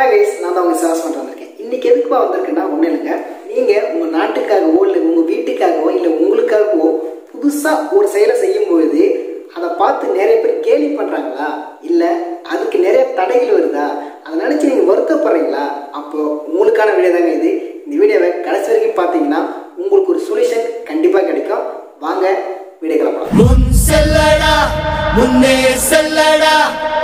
hi guys நான் தான் உங்க சாஸ் பண்ணிட்டு வந்திருக்கேன் இன்னைக்கு எதுக்குப்பா வந்திருக்கேன்னா ஒன்றும் இல்லைங்க நீங்க உங்க நாட்டுக்காகவோ இல்லை உங்க வீட்டுக்காகவோ இல்லை உங்களுக்காகவோ புதுசா ஒரு செயலை செய்யும் பொழுது அதை பார்த்து நிறைய பேர் கேலி பண்றாங்களா இல்ல அதுக்கு நிறைய தடைகள் வருதா அதை நினைச்சு நீங்க வருத்தப்படுறீங்களா அப்போ உங்களுக்கான வீடியோ தாங்க இது இந்த வீடியோவை கடைசி வரைக்கும் பார்த்தீங்கன்னா உங்களுக்கு ஒரு சொல்யூஷன் கண்டிப்பா கிடைக்கும் வாங்க வீடியோ கிளம்பலாம் முன் செல்லடா முன்னே செல்லடா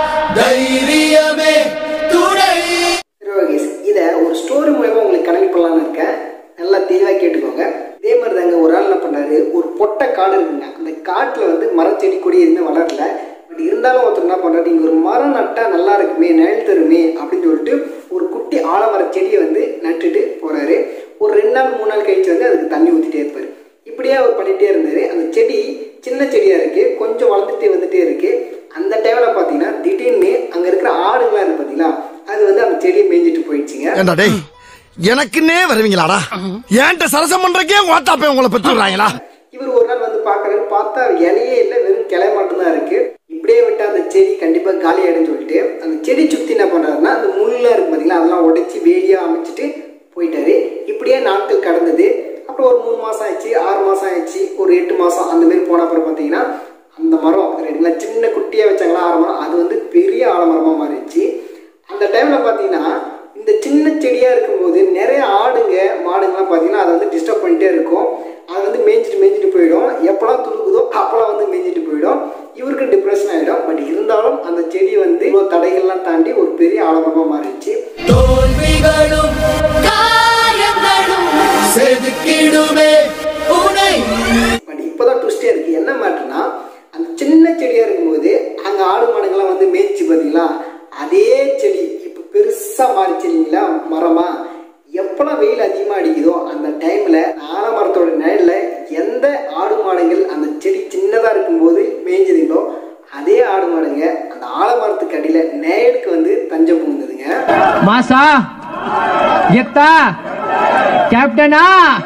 தைரியமே துணை சரி ஓகே இதை ஒரு ஸ்டோரி மூலயமா உங்களுக்கு கனெக்ட் பண்ணலாம்னு இருக்கேன் நல்லா தெளிவாக கேட்டுக்கோங்க இதே மாதிரி தாங்க ஒரு ஆள் என்ன பண்ணாரு ஒரு பொட்டை காடு இருக்குங்க அந்த காட்டில் வந்து மரம் செடி கொடி எதுவுமே வளரல பட் இருந்தாலும் ஒருத்தர் என்ன பண்ணுறாரு இங்கே ஒரு மரம் நட்டா நல்லா இருக்குமே நிழல் தருமே அப்படின்னு சொல்லிட்டு ஒரு குட்டி ஆலமர செடியை வந்து நட்டுட்டு போறாரு ஒரு ரெண்டு நாள் மூணு நாள் கழிச்சு வந்து அதுக்கு தண்ணி ஊற்றிட்டே இருப்பாரு இப்படியே அவர் பண்ணிட்டே இருந்தாரு அந்த செடி சின்ன செடியா இருக்கு கொஞ்சம் வளர்ந்துட்டே வந்துட்டே இருக்கு அந்த டைம்ல பாத்தீங்கன்னா திடீர்னு அங்க இருக்கிற ஆடுங்களாம் இருக்கு பாத்தீங்களா அது வந்து அந்த செடியை மேய்ஞ்சிட்டு போயிடுச்சுங்க ஏண்டா டேய் எனக்குன்னே வருவீங்களாடா ஏன்ட்ட சரசம் பண்றக்கே ஓட்டாப்பே உங்களை பெற்று விடுறாங்களா இவர் ஒரு நாள் வந்து பாக்குறாரு பார்த்தா இலையே இல்லை வெறும் கிளை மட்டும்தான் இருக்கு இப்படியே விட்டா அந்த செடி கண்டிப்பா காலி ஆயிடும்னு சொல்லிட்டு அந்த செடி சுத்தி என்ன பண்றாருன்னா அந்த முள்ளா இருக்கு பாத்தீங்களா அதெல்லாம் உடைச்சு வேலியா அமைச்சிட்டு போயிட்டாரு இப்படியே நாட்கள் கடந்தது அப்புறம் ஒரு மூணு மாசம் ஆயிடுச்சு ஆறு மாசம் ஆயிடுச்சு ஒரு எட்டு மாசம் அந்த மாதிரி போன அப்புறம் பாத்தீங்கன்னா அந்த மரம் ரெண்டுங்களா சின்ன குட்டியா வச்சாங்களா ஆலமரம் அது வந்து பெரிய ஆலமரமா மாறிடுச்சு அந்த டைம்ல பாத்தீங்கன்னா இந்த சின்ன செடியா இருக்கும்போது நிறைய ஆடுங்க மாடுங்கலாம் பாத்தீங்கன்னா அதை வந்து டிஸ்டர்ப் பண்ணிட்டே இருக்கும் அது வந்து மேய்ஞ்சிட்டு மேய்ஞ்சிட்டு போயிடும் எப்பெல்லாம் துடுக்குதோ அப்பெல்லாம் வந்து மேய்ஞ்சிட்டு போயிடும் இவருக்கு டிப்ரெஷன் ஆயிடும் பட் இருந்தாலும் அந்த செடி வந்து இவ்வளவு தடைகள்லாம் தாண்டி ஒரு பெரிய ஆலமரமா மாறிடுச்சு தோல்விகளும் காயங்களும் செதுக்கிடுமே உனை பட் இப்போதான் ட்விஸ்டே இருக்கு என்ன மேட்டர்னா அந்த சின்ன செடியா இருக்கும்போது அங்க ஆடு மாடுங்கள்லாம் வந்து மேய்ச்சி பார்த்தீங்களா அதே செடி இப்போ பெருசா மாறிச்சு இல்லைங்களா மரமா எப்பெல்லாம் வெயில் அதிகமா அடிக்குதோ அந்த டைம்ல ஆலமரத்தோட நிழல்ல எந்த ஆடு மாடுகள் அந்த செடி சின்னதா இருக்கும்போது மேய்ஞ்சதுங்களோ அதே ஆடு மாடுங்க அந்த ஆலமரத்துக்கு அடியில நிழலுக்கு வந்து தஞ்சம் புகுந்ததுங்க மாசா எத்தா கேப்டனா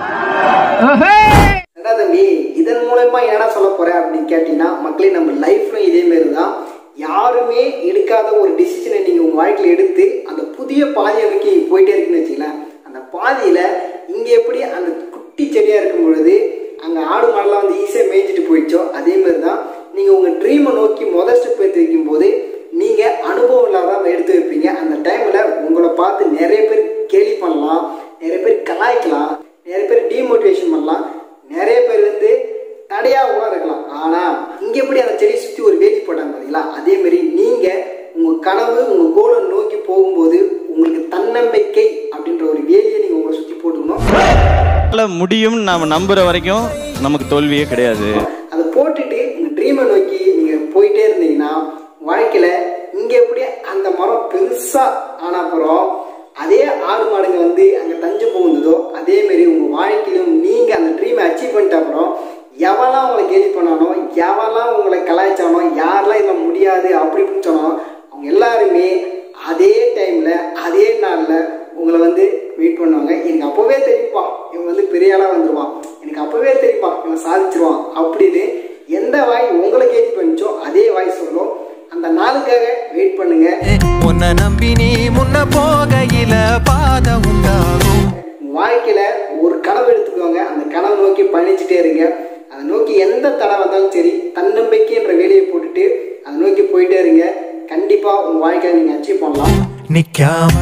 ஓஹே என்னடா தம்பி இதன் மூலமா என்ன சொல்ல போறேன் அப்படின்னு கேட்டீங்கன்னா மக்களே நம்ம லைஃப்ல இதே மாதிரி தான் யாருமே எடுக்காத ஒரு டிசிஷனை நீங்க உங்க வாழ்க்கையில எடுத்து அந்த புதிய பாதையை நோக்கி போயிட்டே இருக்குன்னு வச்சுங்களேன் அந்த பாதையில இங்க எப்படி அந்த குட்டி செடியா இருக்கும் பொழுது அங்க ஆடு மாடெல்லாம் வந்து ஈஸியா மேய்ஞ்சிட்டு போயிடுச்சோ அதே மாதிரி தான் நீங்க உங்க ட்ரீமை நோக்கி முதல் ஸ்டெப் எடுத்து வைக்கும் போது நீங்க அனுபவம் இல்லாத எடுத்து வைப்பீங்க அந்த டைம்ல உங்களை பார்த்து நிறைய பேர் கேலி பண்ணலாம் நிறைய பேர் கலாய்க்கலாம் நிறைய பேர் டிமோட்டிவேஷன் பண்ணலாம் நிறைய பேர் வந்து தடையா கூட இருக்கலாம் ஆனா இங்க எப்படி அந்த செடியை சுத்தி ஒரு வேலி போட்டாங்க பாத்தீங்களா அதே மாதிரி நீங்க உங்க கனவு உங்க கோலை நோக்கி போகும்போது உங்களுக்கு தன்னம்பிக்கை அப்படின்ற ஒரு வேலியை நீங்க உங்களை சுத்தி போட்டுக்கணும் நம்மளால முடியும்னு நாம நம்புற வரைக்கும் நமக்கு தோல்வியே கிடையாது அதை போட்டுட்டு உங்க ட்ரீமை நோக்கி நீங்க போயிட்டே இருந்தீங்கன்னா வாழ்க்கையில இங்க எப்படி அந்த மரம் பெருசா ஆன அப்புறம் அதே ஆடு மாடுங்க வந்து அங்க தஞ்சு புகுந்ததோ அதே மாதிரி உங்க வாழ்க்கையிலும் நீங்க அந்த ட்ரீமை அச்சீவ் பண்ணிட்ட அப்புறம் எவெல்லாம் உங்களை கேலி பண்ணானோ எவெல்லாம் உங்களை கலாய்ச்சானோ யாரெல்லாம் இதை முடியாது அப்படி இப்படின்னு சொன்னானோ அவங்க எல்லாருமே அதே டைம்ல அதே நாள்ல உங்களை வந்து வெயிட் பண்ணுவாங்க எனக்கு அப்பவே தெரியுப்பா இவன் வந்து பெரிய ஆளா வந்துருவான் எனக்கு அப்பவே தெரியுப்பா இவன் சாதிச்சிருவான் அப்படின்னு எந்த வாய் உங்களை கேலி பண்ணிச்சோ அதே வாய் சொல்லும் அந்த நாளுக்காக வெயிட் பண்ணுங்க உன்னை நம்பி நீ முன்ன போகையில பாத உண்டாகும் உங்க வாழ்க்கையில ஒரு கனவு எடுத்துக்கோங்க அந்த கனவை நோக்கி பயணிச்சுட்டே இருங்க அதை நோக்கி எந்த தடை வந்தாலும் சரி தன்னம்பிக்கைன்ற வேலையை போட்டுட்டு அதை நோக்கி போயிட்டே இருங்க கண்டிப்பா உங்க வாழ்க்கையில நீங்க அச்சீவ் பண்ணலாம் நிக்காம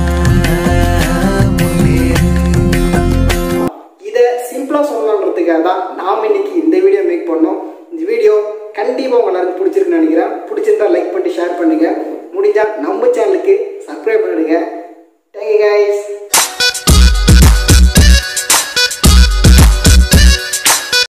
முன்னேறு இதை சிம்பிளா சொல்லணுன்றதுக்காக தான் நாம் இன்னைக்கு இந்த வீடியோ மேக் பண்ணோம் இந்த வீடியோ கண்டிப்பா உங்க எல்லாருக்கும் பிடிச்சிருக்குன்னு நினைக்கிறேன் பிடிச்சிருந்தா லைக் பண்ணி ஷேர் பண்ணுங்க முடிஞ்சா நம்ம சேனலுக்கு சப்ஸ்கிரைப் பண்ணிடுங்க தேங்க்யூ கைஸ்